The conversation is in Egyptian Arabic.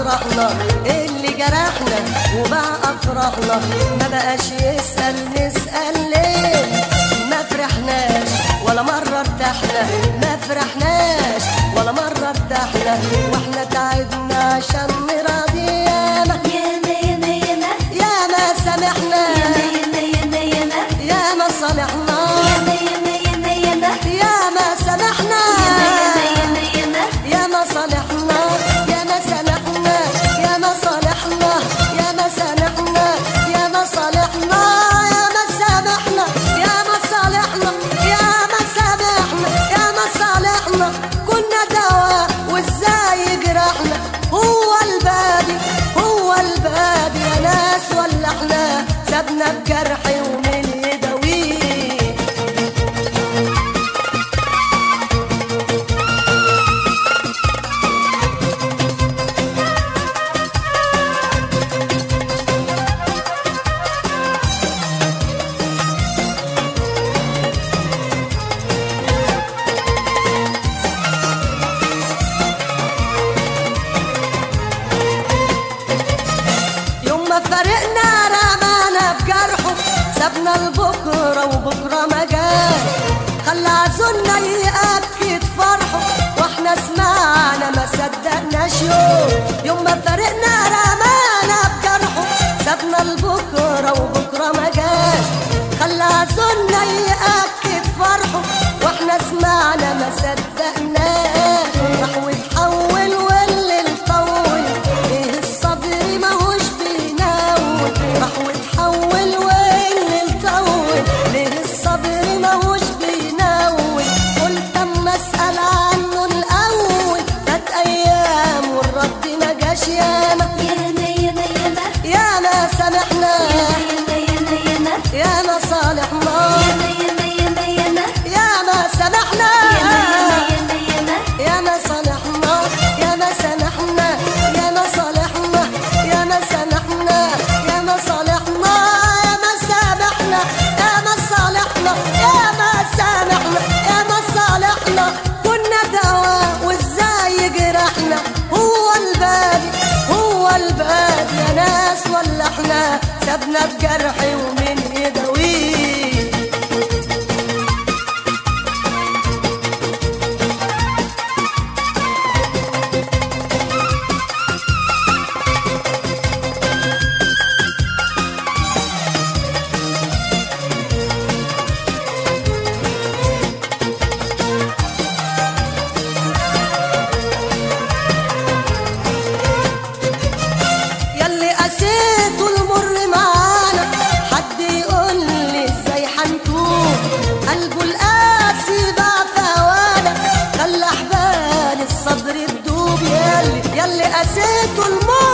افرحنا اللي جرحنا وباع افراحنا ما بقاش يسأل نسأل ليه ما فرحناش ولا مرة ارتحنا ما فرحناش ولا مرة ارتحنا واحنا تعبنا عشان نراضي ياما ياما ياما ياما ياما سامحنا ياما ياما ياما ياما صالحنا ياما ياما ياما ياما ياما سامحنا ياما ياما ياما ياما صالحنا ياما سامحنا ياما صالحنا ياما سامحنا ياما صالحنا ياما سامحنا ياما صالحنا ياما سامحنا ياما صالحنا كنا دواء وازاي جرحنا هو البادي هو البادي يا ناس ولا احنا سابنا بجرحي ومن يداويه يوم ما فرقنا رمانا بجرحه سابنا لبكره وبكره ما جاش خلى عزولنا يأكد فرحه واحنا سمعنا ما صدقناش يوم يوم ما فرقنا رمانا بجرحه سابنا لبكره وبكره ما جاش خلى عزولنا يأكد فرحه واحنا سمعنا ما صدقناش راح وتحول واللي طول ايه الصبر ماهوش بيناول راح وتحول واللي طول ليه الصبر ماهوش بيناول قلت اما اسال عنه الاول كانت ايام والرد ما جاش ياما ياما ياما ياما ياما سامحنا ياما ياما ياما ياما صالحنا ياما ياما ياما ياما ياما سامحنا ياما ياما ياما ياما صالحنا ياما سامحنا ياما صالحنا ياما سامحنا ياما صالحنا ياما سامحنا ياما صالحنا ياما سامحنا ياما صالحنا كنا دواء وازاي جرحنا هو البادي هو البادي يا ناس ولا احنا سابنا بجرحي ومن يداويه ياللي قسيته المر معانا حد يقول لي ازاي حنتوب قلبه القاسي بقى فوانا خلى حبال الصدر تدوب ياللي ياللي قسيته المر